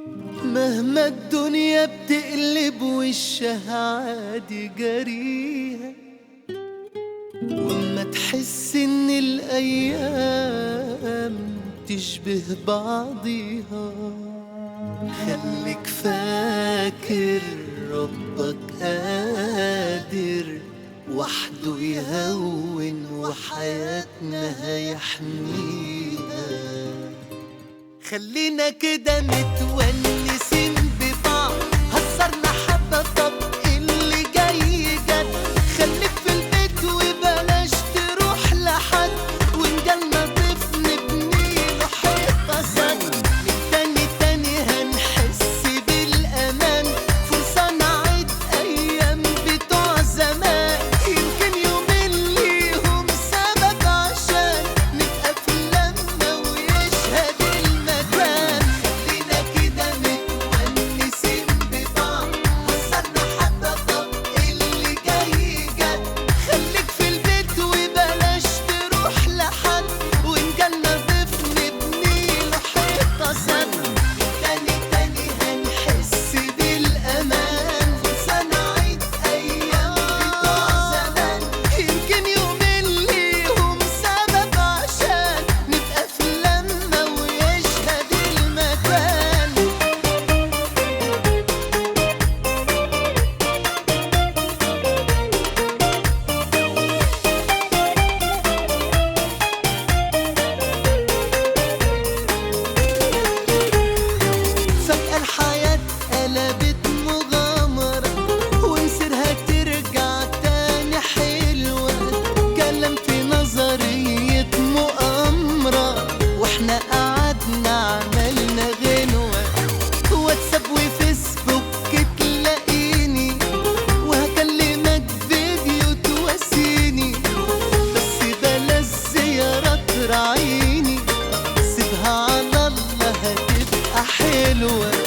مهما الدنيا بتقلب وشها عادي جريها وما تحس ان الايام تشبه بعضيها خليك فاكر ربك قادر وحده يهون وحياتنا هيحميها خلينا كده متونسين ببعض هزرنا حبة طب اللي جاي جد خليك في البيت وبلاش تروح لحد وإن جالنا ضيف نبني له حيطة سد من تاني تاني هنحس بالأمان فرصة نعيد أيام بتوع زمان يمكن يومين ليهم سبب عشان نبقى في لمة ويشهد المكان خلينا كده متونسين ببعض هزرنا حبة طب اللي جاي جد خليك في البيت وبلاش تروح لحد وإن جالنا ضيف نبني له حيطة سد تاني تاني هنحس بالأمان فرصة نعيد أيام بتوع زمان يمكن يومين ليهم سبب عشان نبقى في لمة ويشهد المكان فجأة الحياة قلبت مغامرة ومصيرها ترجع تاني حلوة كلام في نظرية مؤامرة واحنا قعدنا عملنا غنوة واتساب وفيسبوك تلاقيني وهكلمك فيديو تواسيني بس بلاش زيارات راعيني سيبها على الله هتبقى حلوة